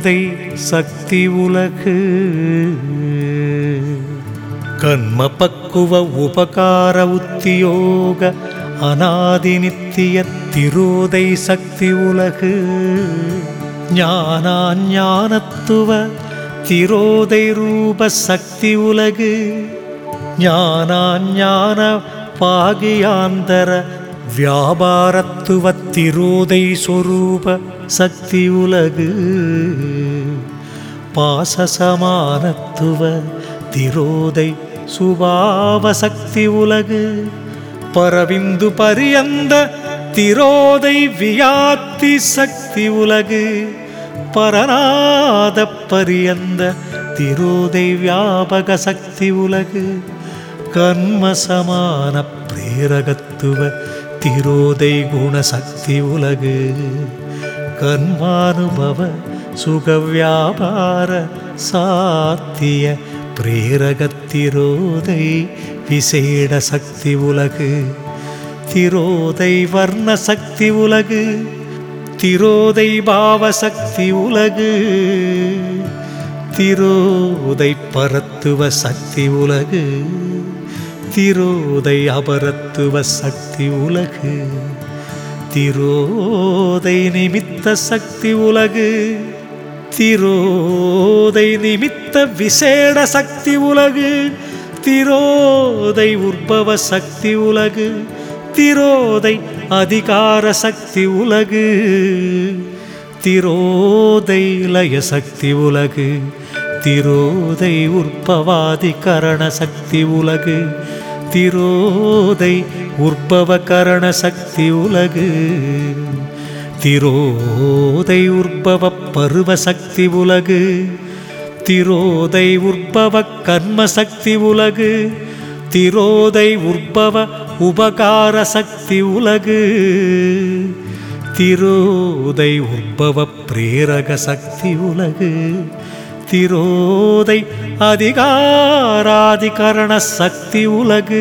திரோதை சக்தி உலகு கர்ம பக்குவ உபகார உத்தியோக அநாதி நித்திய திரோதை சக்தி உலகு ஞானாஞானத்துவ திரோதை ரூப சக்தி உலகு ஞானாஞான பாகியாந்தர வியாபாரத்துவ திரோதை சொரூப சக்தி உலகு பாசசமானத்துவ திரோதை சுபாவ சக்தி உலகு பரவிந்து பரியந்த திரோதை வியாத்தி சக்தி உலகு பரநாத பரியந்த திரோதை வியாபக சக்தி உலகு கர்மசமான பிரேரகத்துவ திரோதை குணசக்தி உலகு கர்மானுபவ சுக வியாபார சாத்திய பிரேரகத்திரோதை விசேட சக்தி உலகு திரோதை வர்ண சக்தி உலகு திரோதை பாவ சக்தி உலகு திரோதை பரத்துவ சக்தி உலகு திரோதை அபரத்துவ சக்தி உலகு திரோதை நிமித்த சக்தி உலகு திரோதை நிமித்த விசேட சக்தி உலகு திரோதை உற்பவ சக்தி உலகு திரோதை அதிகார சக்தி உலகு திரோதை லய சக்தி உலகு திரோதை உற்பவாதிகரண சக்தி உலகு திரோதை உற்பவ கரண சக்தி உலகு திரோதை உற்பவ பருவ சக்தி உலகு திரோதை உற்பவ கர்ம சக்தி உலகு திரோதை உற்பவ உபகார சக்தி உலகு திரோதை உற்பவ பிரேரக சக்தி உலகு திரோதை அதிகாராதிகரண சக்தி உலகு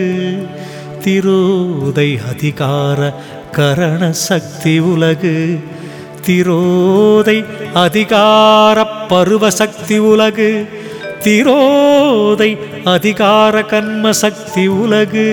திரோதை அதிகார கரண சக்தி உலகு திரோதை அதிகார பருவ சக்தி உலகு திரோதை அதிகார கர்ம சக்தி உலகு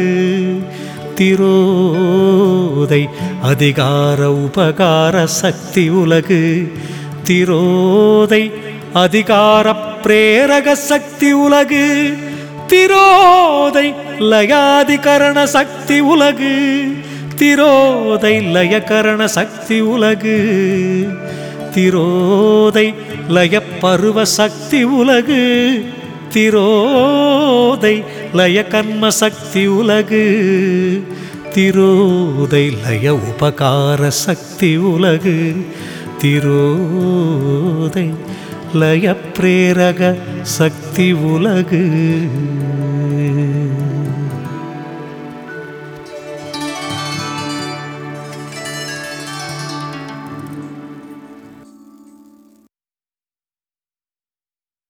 திரோதை அதிகார உபகார சக்தி உலகு திரோதை அதிகார பிரேரக சக்தி உலகு திரோதை லயாதிகரண சக்தி உலகு திரோதை லயகரண சக்தி உலகு திரோதை லய பருவ சக்தி உலகு திரோதை லய கர்ம சக்தி உலகு திரோதை லய உபகார சக்தி உலகு திரோதை லய பிரேரக சக்தி உலகு